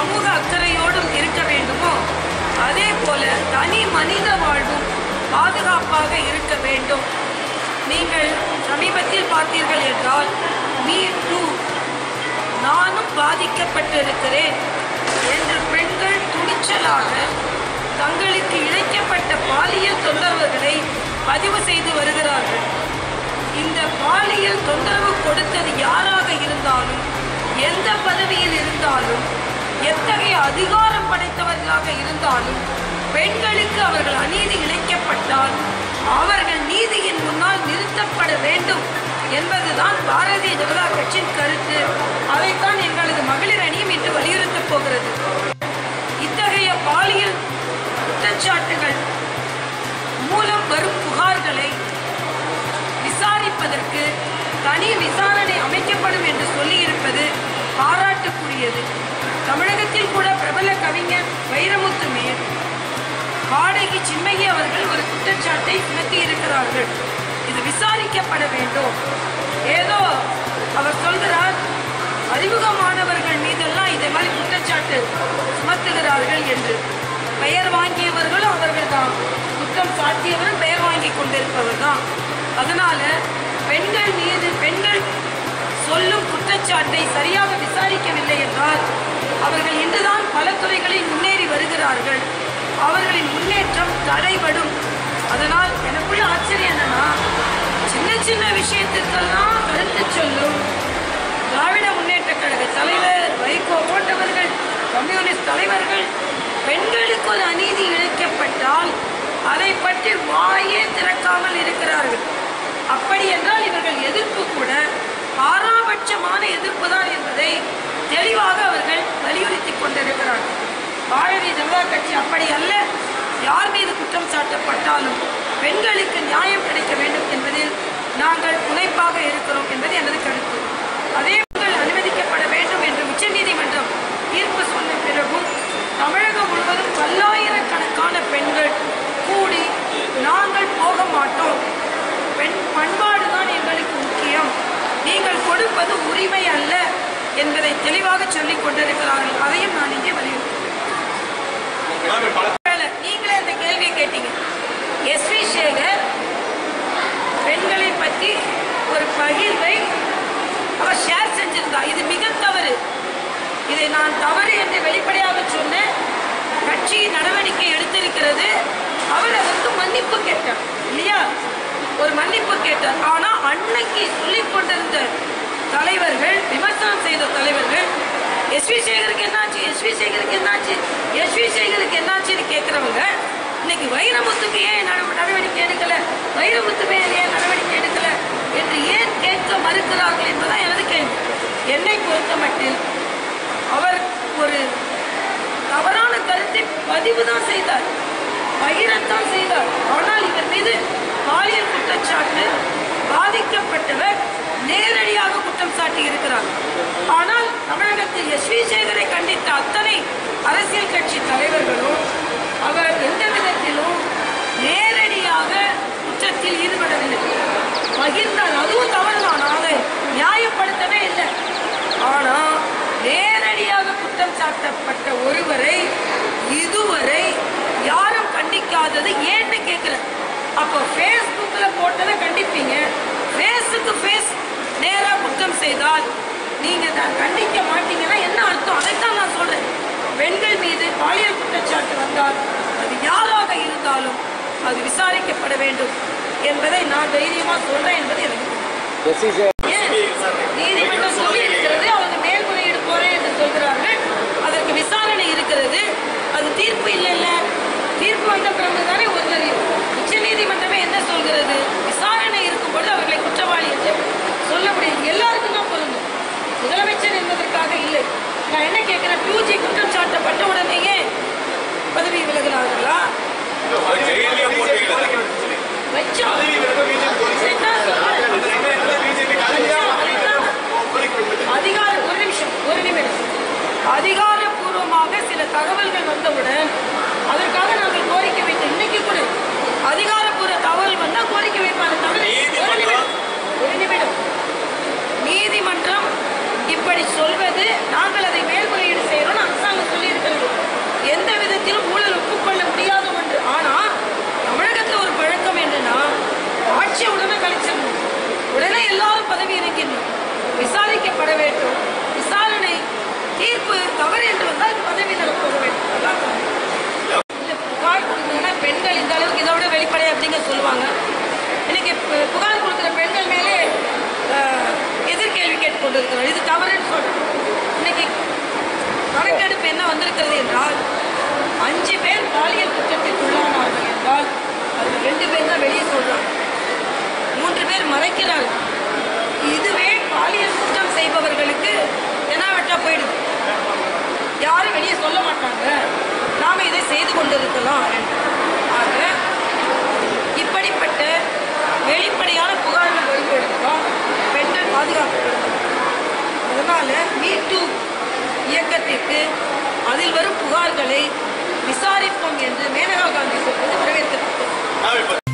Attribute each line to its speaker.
Speaker 1: சமூக அக்கறையோடும் இருக்க வேண்டுமோ அதே போல தனி மனித வாழ்வும் பாதுகாப்பாக இருக்க வேண்டும் நீங்கள் சமீபத்தில் பார்த்தீர்கள் என்றால் மீ டூ நானும் பாதிக்கப்பட்டிருக்கிறேன் என்று பெண்கள் துணிச்சலாக தங்களுக்கு இழைக்கப்பட்ட பாலியல் தொந்தரவுகளை பதிவு செய்து வருகிறார்கள் இந்த பாலியல் தொந்தரவு கொடுத்தது யாராக இருந்தாலும் எந்த பதவியில் இருந்தாலும் எத்தகைய அதிகாரம் படைத்தவர்களாக இருந்தாலும் பெண்களுக்கு அவர்கள் அநீதி இழைக்கப்பட்டால் அவர்கள் நீதியின் முன்னால் நிறுத்தப்பட வேண்டும் என்பதுதான் பாரதிய ஜனதா கட்சியின் கருத்து அதைத்தான் எங்களது மகளிர் அணியும் இன்று வலியுறுத்தப் போகிறது இத்தகைய பாலியல் குற்றச்சாட்டுகள் மூலம் வரும் புகார்களை விசாரிப்பதற்கு தனி விசாரணை அமைக்கப்படும் என்று சொல்லியிருப்பது பாராட்டுக்குரியது தமிழகத்தில் கூட பிரபல கவிஞர் வைரமுத்து மேல் பாடகி சின்மயி அவர்கள் ஒரு குற்றச்சாட்டை சுமத்தி இருக்கிறார்கள் இது விசாரிக்கப்பட வேண்டும் ஏதோ அவர் சொல்கிறார் அறிமுகமானவர்கள் மீதெல்லாம் இதே மாதிரி குற்றச்சாட்டு சுமத்துகிறார்கள் என்று பெயர் வாங்கியவர்களும் அவர்கள் தான் குற்றம் சாட்டியவரும் பெயர் வாங்கி கொண்டிருப்பவர் தான் அதனால பெண்கள் மீது பெண்கள் சொல்லும் குற்றச்சாட்டை சரியாக விசாரிக்கவில்லை என்றால் அவர்கள் இன்றுதான் பல துறைகளில் முன்னேறி வருகிறார்கள் அவர்களின் முன்னேற்றம் தடைபடும் அதனால் எனக்குள்ள ஆச்சரியம் என்னன்னா சின்ன சின்ன விஷயத்திற்கெல்லாம் கருத்து சொல்லும் திராவிட முன்னேற்ற கழக தலைவர் வைகோ போன்றவர்கள் கம்யூனிஸ்ட் தலைவர்கள் பெண்களுக்கு ஒரு அநீதி இழைக்கப்பட்டால் அதை பற்றி வாயே திறக்காமல் இருக்கிறார்கள் அப்படி என்றால் இவர்கள் எதிர்ப்பு கூட பாராபட்சமான எதிர்ப்பு தான் என்பதை தெளிவாக அவர்கள் வலியுறுத்தி கொண்டிருக்கிறார்கள் பாரதிய ஜனதா கட்சி அப்படி அல்ல யார் மீது குற்றம் சாட்டப்பட்டாலும் பெண்களுக்கு நியாயம் கிடைக்க வேண்டும் என்பதில் நாங்கள் முனைப்பாக இருக்கிறோம் என்பது எனது கருத்து அதே பெண்கள் அனுமதிக்கப்பட வேண்டும் என்று உச்சநீதிமன்றம் தீர்ப்பு சொன்ன பிறகும் தமிழகம் முழுவதும் பல்லாயிரக்கணக்கான பெண்கள் கூடி நாங்கள் போக மாட்டோம் பெண் பண்பாடு தான் எங்களுக்கு முக்கியம் நீங்கள் கொடுப்பது உரிமை அல்ல என்பதை தெளிவாக சொல்லிக் கொண்டிருக்கிறார்கள் அதையும் நான் இங்கே வலியுறுத்துகிறேன் ஒருவேளை நீங்களே இந்த கேள்வியை கேட்டீங்க எஸ் வி சேகர் பெண்களை பற்றி ஒரு பகிர்வை அவர் ஷேர் செஞ்சிருந்தா இது மிக தவறு இதை நான் தவறு என்று வெளிப்படையாக சொன்னேன் கட்சி நடவடிக்கை எடுத்திருக்கிறது அவர் அதற்கு மன்னிப்பு கேட்டார் இல்லையா ஒரு மன்னிப்பு கேட்டார் ஆனா அன்னைக்கு சொல்லிக் கொண்டிருந்த தலைவர்கள் விமர்சனம் செய்த தலைவர்கள் எஸ் வி சேகருக்கு என்னாச்சு எஸ் வி சேகருக்கு என்னாச்சு எஸ் வி சேகருக்கு என்னாச்சுன்னு கேட்குறவங்க இன்னைக்கு வைரமுத்துக்கு ஏன் நட- நடவடிக்கை எடுக்கல வைரமுத்து மேல் ஏன் நடவடிக்கை எடுக்கல என்று ஏன் கேட்க மறுக்கிறார்கள் என்பதுதான் எனது கேள்வி என்னை பொறுத்த மட்டில் அவர் ஒரு தவறான கருத்தை பதிவு தான் செய்தார் பகிரத்தான் செய்தார் ஆனால் இவர் மீது பாலியல் குற்றச்சாட்டு பாதிக்கப்பட்டவர் நேரடியாக குற்றம் சாட்டி இருக்கிறார் ஆனால் தமிழகத்தில் எஸ் வி சேகரை கண்டித்த அத்தனை அரசியல் கட்சி தலைவர்களும் அவர் எந்த விதத்திலும் நேரடியாக குற்றத்தில் ஈடுபடவில்லை பகிர்ந்தார் அதுவும் தவறுதான் நான் அதை நியாயப்படுத்தவே இல்லை ஆனா நேரடியாக குற்றம் சாட்டப்பட்ட ஒருவரை இதுவரை யாரும் கண்டிக்காதது ஏன்னு கேட்கிறேன் அப்போ ஃபேஸ்புக்ல போட்டதை கண்டிப்பீங்க ஃபேஸுக்கு ஃபேஸ் நேரா குற்றம் செய்தால் நீங்க தான் கண்டிக்க மாட்டீங்கன்னா என்ன அர்த்தம் அதைத்தான் நான் சொல்றேன் பெண்கள் மீது பாலியல் குற்றச்சாட்டு வந்தால் அது யாராக இருந்தாலும் அது விசாரிக்கப்பட வேண்டும் என்பதை நான் தைரியமா சொல்றேன் என்பது எனக்கு தெரியும். ஏன்? நீதிமன்றம் சொல்லி இருக்கிறது அவங்க மேல்முறையீடு போறேன் என்று சொல்கிறார்கள் அதற்கு விசாரணை இருக்கிறது அது தீர்ப்பு இல்லை இல்ல தீர்ப்பு வந்த பிறகு தானே ஒரு தெரியும் உச்ச நீதிமன்றமே என்ன சொல்கிறது விசாரணை இருக்கும்போது அவர்களை குற்றவாளி என்று சொல்ல முடியும் எல்லாருக்கும் தான் பொருந்தும் முதலமைச்சர் என்பதற்காக இல்லை நான் என்ன கேட்கிறேன் பியூஜி குற்றம் சாட்டப்பட்ட உடனேயே பதவி விலகிறார்களா வச்சோம் சரிதான் சொல்றேன். பதவி இருக்கின்றோம் விசாரிக்கப்பட வேண்டும் விசாரணை தீர்ப்பு தவறு என்று வந்தால் பதவி போக வேண்டும் அதான் தவறு. இல்ல, புகார் கொடுக்கணும்னா பெண்கள் இந்த அளவுக்கு இதை விட வெளிப்படை அப்படிங்க சொல்லுவாங்க இன்னைக்கு பு- புகார் கொடுக்குற பெண்கள் மேலே அஹ், எதிர்கேள்வி கேட்டுக் கொண்டிருக்கிறோம் இது தவறுன்னு சொல்றோம் இன்னைக்கு கணக்கெடுப்பு என்ன வந்திருக்கிறது என்றால் அஞ்சு பேர் பாலியல் குற்றத்திற்கு உள்ளானார்கள் என்றால் அது ரெண்டு பேர் தான் வெளியே சொல்றாங்க மூன்று பேர் மறைக்கிறார்கள் இதுவே பாலியல் குற்றம் செய்பவர்களுக்கு தெனாவெட்டா போயிடுது யாரும் வெளியே சொல்ல மாட்டாங்க நாம இதை செய்து கொண்டிருக்கலாம் என்று. ஆக இப்படிப்பட்ட வெளிப்படையான புகார்கள் வரும்பொழுதுதான் பெண்கள் பாதுகாக்கப்படுவார்கள் அதனால மீ டூ இயக்கத்திற்கு அதில் வரும் புகார்களை விசாரிப்போம் என்று மேனகா காந்தி சொல்வது வரவேற்கிறது
Speaker 2: நாம இப்ப